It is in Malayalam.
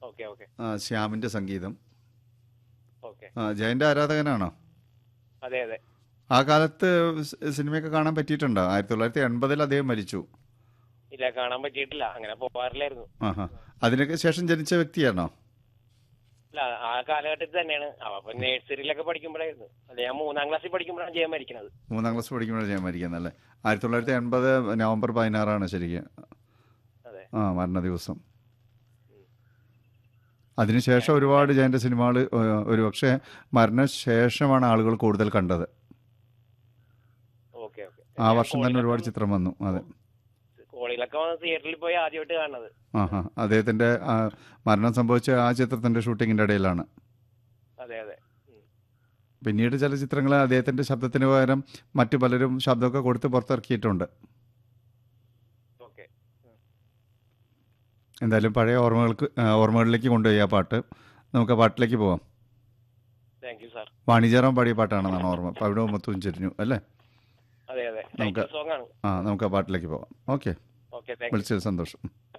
ഓക്കെ ഓക്കെ ആ, ശ്യാമിൻ്റെ സംഗീതം ഓക്കെ ആ, ജയൻ്റെ ആരാധകനാണോ അതെ അതെ ആ കാലത്ത് സ് സിനിമയൊക്കെ കാണാൻ പറ്റിയിട്ടുണ്ടോ ആയിരത്തി തൊള്ളായിരത്തി എൺപതിൽ അദ്ദേഹം മരിച്ചു ഇല്ല കാണാൻ പറ്റിയിട്ടില്ല അങ്ങനെ പോകാറില്ലായിരുന്നു ആഹാ അതിനൊക്കെ ശേഷം ജനിച്ച വ്യക്തിയാണോ അല്ല ആ കാലഘട്ടത്തിൽ തന്നെയാണ് അപ്പൊ നേഴ്സറിയിലൊക്കെ പഠിക്കുമ്പോഴായിരുന്നു അല്ല ഞാൻ മൂന്നാം ക്ലാസ്സിൽ പഠിക്കുമ്പോഴാണ് ജയം മരിക്കുന്നത് മൂന്നാം ക്ലാസ് പഠിക്കുമ്പോഴാണ് ഞാൻ മരിക്കുന്നത് അല്ലേ ആയിരത്തി തൊള്ളായിരത്തി എൺപത് നവംബർ പതിനാറാണ് ശരിക്കും അതെ ആ മരണ ദിവസം അതിനുശേഷം ഒരുപാട് ജയൻ്റെ സിനിമകൾ ഒരു പക്ഷേ മരണശേഷമാണ് ആളുകൾ കൂടുതൽ കണ്ടത് ഓക്കെ ഓക്കെ ആ വർഷം തന്നെ ഒരുപാട് ചിത്രം വന്നു അതെ കോളിലൊക്കെ വന്ന് തിയേറ്ററിൽ പോയി ആദ്യമായിട്ട് കാണുന്നത് ആഹാ അദ്ദേഹത്തിൻ്റെ ആ, മരണം സംഭവിച്ച ആ ചിത്രത്തിൻ്റെ ഷൂട്ടിങ്ങിൻ്റെ ഇടയിലാണ് അതെ അതെ ഉം. പിന്നീട് ചില ചിത്രങ്ങൾ അദ്ദേഹത്തിൻ്റെ ശബ്ദത്തിന് പകരം മറ്റു പലരും ശബ്ദമൊക്കെ കൊടുത്ത് പുറത്തിറക്കിയിട്ടുണ്ട് ഓക്കെ എന്തായാലും പഴയ ഓർമ്മകൾക്ക് ആ, ഓർമ്മകളിലേക്ക് കൊണ്ടുപോയി ആ പാട്ട് നമുക്ക് ആ പാട്ടിലേക്ക് പോവാം താങ്ക് യു സാർ വാണിജ്യറാം പാടിയ പാട്ടാണെന്നാണ് ഓർമ്മ അപ്പോൾ അവിടെ മുത്തും ചെരിഞ്ഞു അല്ലേ അതെ അതെ നമുക്ക് സോങ് ആണ് ആ നമുക്ക് ആ പാട്ടിലേക്ക് പോവാം ഓക്കെ ഓക്കെ താങ്ക് യു വിളിച്ചത് സന്തോഷം